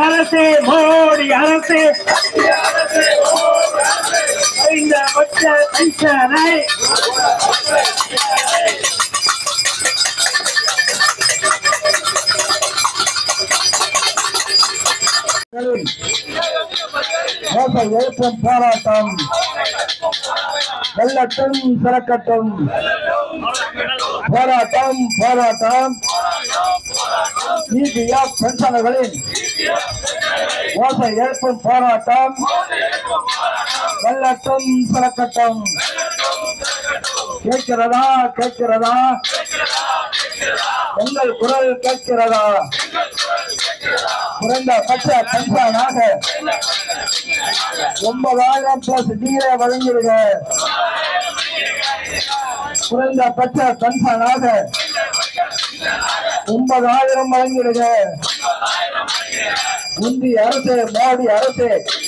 அரசு மோடி அரசு இந்த பட்ச பென்ஷனை மோச எழுப்பும் போராட்டம் வெள்ளட்டும் சிறக்கட்டும் போராட்டம் போராட்டம் சிபிஎஃப் பென்ஷனர்களின் மோச எழுப்பும் போராட்டம் வெள்ளட்டும் சிறக்கட்டும் கேட்கிறதா கேட்கிறதா எங்கள் குரல் கேட்கிறதா குறைந்த பட்ச பென்ஷனாக ஒன்பதாயிரம் பிளஸ் டிஏ வழங்கிடுக குறைந்த பட்ச பென்ஷனாக ஒன்பதாயிரம் வழங்கிடுக இந்திய அரசு மோடி அரசு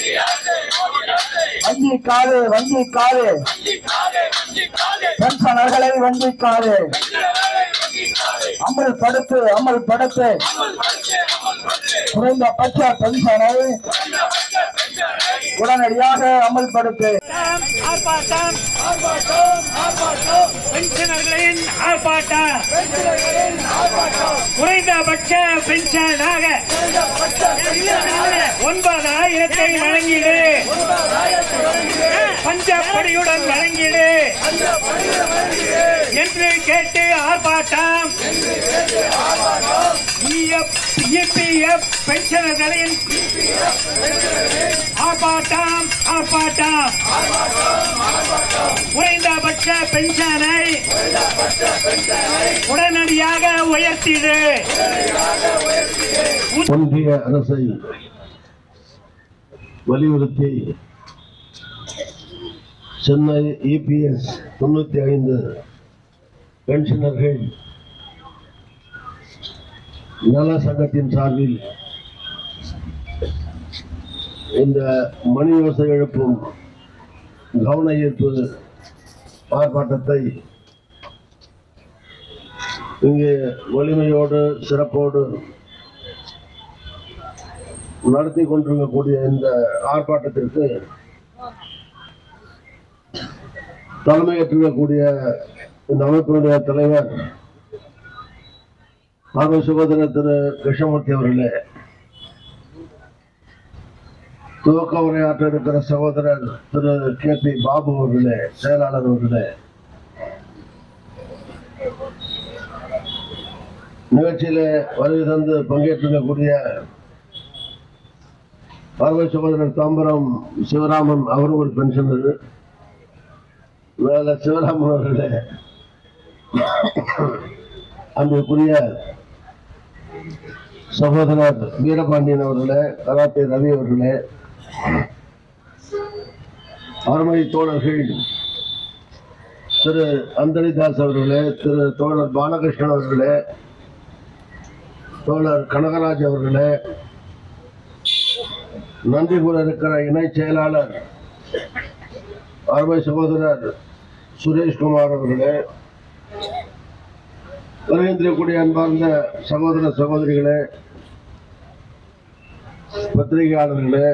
வங்கி காது வங்கி காது பென்ஷனர்களை வங்கி காது அமல்படுத்து அமல்படுத்து குறைந்தபட்ச பென்ஷனை உடனடியாக அமல்படுத்து ஆர்ப்பாட்டம் பென்ஷனர்களின் ஆர்ப்பாட்டம் குறைந்தபட்ச பென்ஷனாக ஒன்பதாயிரத்தை வழங்கிடு பஞ்சப்படியுடன் வழங்கிடு என்று கேட்டு ஆர்ப்பாட்டம் இபிஎஃப் பென்ஷனர்களின் ஆர்ப்பாட்டம் ஆர்ப்பாட்டம் குறைந்தபட்ச பென்ஷனை உடனடியாக உயர்த்திடு ஒன்றிய அரசை வலியுறுத்தி சென்னை இபிஎஸ் தொண்ணூத்தி ஐந்து பென்ஷனர்கள் நல சங்கத்தின் சார்பில் இந்த மணி ஓசை எழுப்பும் கவன ஈர்ப்பு ஆர்ப்பாட்டத்தை இங்கே வலிமையோடு சிறப்போடு நடத்தி கொண்டிருக்கக்கூடிய இந்த ஆர்ப்பாட்டத்திற்கு தலைமையேற்றிருக்கக்கூடிய இந்த அமைப்பினுடைய தலைவர் ஆர்வ சுகோதரர் திரு கிருஷ்ணமூர்த்தி அவர்களே துவக்க உரையாற்ற இருக்கிற சகோதரர் திரு கே பி பாபு அவர்களே செயலாளர் அவர்களே நிகழ்ச்சியில வருகை தந்து பங்கேற்றிருக்கக்கூடிய பார்வை சகோதரர் தாம்பரம் சிவராமன் அவரும் ஒரு பென்ஷனர் மேல சிவராமன் அவர்களே அன்புக்குரிய சகோதரர் வீரபாண்டியன் அவர்களே கராத்தே ரவி அவர்களே அருமை தோழர்கள் திரு அந்தரிதாஸ் அவர்களே திரு தோழர் பாலகிருஷ்ணன் அவர்களே தோழர் கனகராஜ் அவர்களே நன்றி கூற இருக்கிற இணை செயலாளர் அருமை சகோதரர் சுரேஷ்குமார் அவர்களே வருகின்றக்கூடிய அன்பார்ந்த சகோதர சகோதரிகளே பத்திரிகையாளர்களே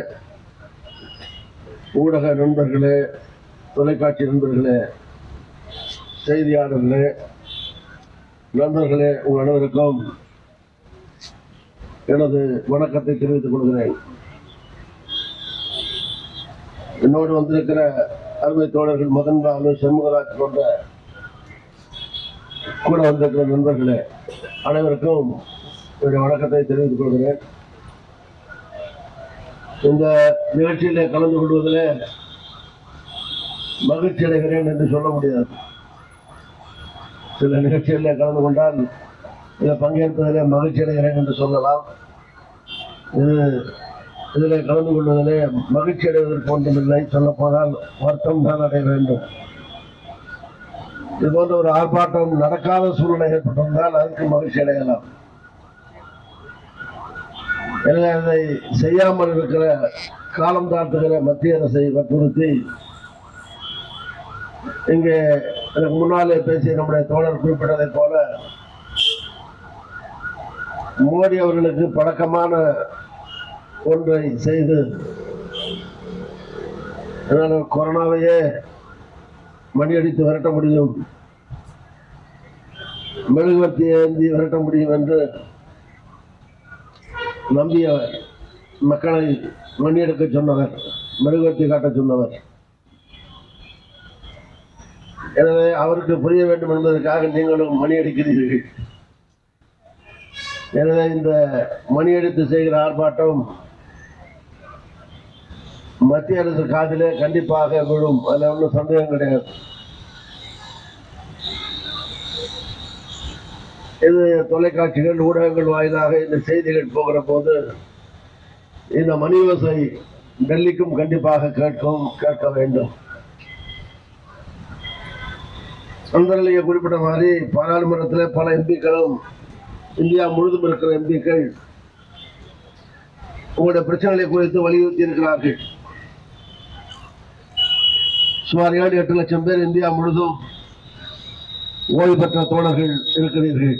ஊடக நண்பர்களே தொலைக்காட்சி நண்பர்களே செய்தியாளர்களே நண்பர்களே உங்கள் அனைவருக்கும் எனது வணக்கத்தை தெரிவித்துக் கொள்கிறேன் என்னோடு வந்திருக்கிற அருமை தோழர்கள் மதன் பாலு சண்முகராஜ் போன்ற கூட வந்திருக்கிற நண்பர்களே அனைவருக்கும் என்னுடைய வணக்கத்தை தெரிவித்துக் கொள்கிறேன் இந்த நிகழ்ச்சியிலே கலந்து கொள்வதிலே மகிழ்ச்சி அடைகிறேன் என்று சொல்ல முடியாது சில நிகழ்ச்சிகளில் கலந்து கொண்டால் இதில் பங்கேற்பதிலே மகிழ்ச்சி அடைகிறேன் என்று சொல்லலாம் இது இதில் கலந்து கொள்வதிலே மகிழ்ச்சி அடைவதற்கு ஒன்றுமில்லை சொல்ல போனால் வருத்தம் தான் அடைய வேண்டும் இது போன்ற ஒரு ஆர்ப்பாட்டம் நடக்காத சூழ்நிலை ஏற்பட்டிருந்தால் அதுக்கு மகிழ்ச்சி அடையலாம் எனவே அதை செய்யாமல் இருக்கிற காலம் தாழ்த்துகிற மத்திய அரசை வற்புறுத்தி இங்கே எனக்கு முன்னாலே பேசிய நம்முடைய தோழர் குறிப்பிட்டதைப் போல மோடி அவர்களுக்கு பழக்கமான ஒன்றை செய்து அதனால கொரோனாவையே மணியடித்து விரட்ட முடியும் மெழுகுவர்த்தி ஏந்தி விரட்ட முடியும் என்று நம்பியவர் மக்களை மணியெடுக்க சொன்னவர் மெழுகுவர்த்தி காட்ட சொன்னவர் எனவே அவருக்கு புரிய வேண்டும் என்பதற்காக நீங்களும் மணி அடிக்கிறீர்கள் எனவே இந்த மணி அடித்து செய்கிற ஆர்ப்பாட்டம் மத்திய அரசு காதிலே கண்டிப்பாக விழும் அதில் ஒன்றும் சந்தேகம் கிடையாது இது தொலைக்காட்சிகள் ஊடகங்கள் வாயிலாக இந்த செய்திகள் போகிற போது இந்த மணி ஓசை டெல்லிக்கும் கண்டிப்பாக கேட்கும் கேட்க வேண்டும் சுந்தரலிங்க குறிப்பிட்ட மாதிரி பாராளுமன்றத்தில் பல எம்பிக்களும் இந்தியா முழுதும் இருக்கிற எம்பிக்கள் உங்களுடைய பிரச்சனைகளை குறித்து வலியுறுத்தி இருக்கிறார்கள் சுமார் ஏழு எட்டு லட்சம் பேர் இந்தியா முழுதும் ஓய்வு பெற்ற தோழர்கள் இருக்கிறீர்கள்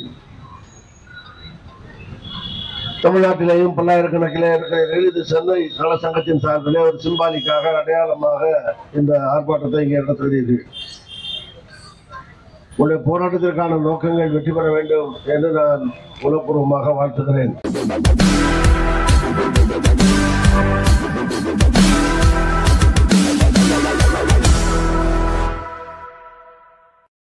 தமிழ்நாட்டிலேயும் பல்லாயிரக்கணக்கிலே இருக்கிறீர்கள் இது சென்னை நல சங்கத்தின் சார்பிலே ஒரு சிம்பாலிக்காக அடையாளமாக இந்த ஆர்ப்பாட்டத்தை இங்கே நடத்துகிறீர்கள் உங்களுடைய போராட்டத்திற்கான நோக்கங்கள் வெற்றி பெற வேண்டும் என்று நான் உளப்பூர்வமாக வாழ்த்துகிறேன்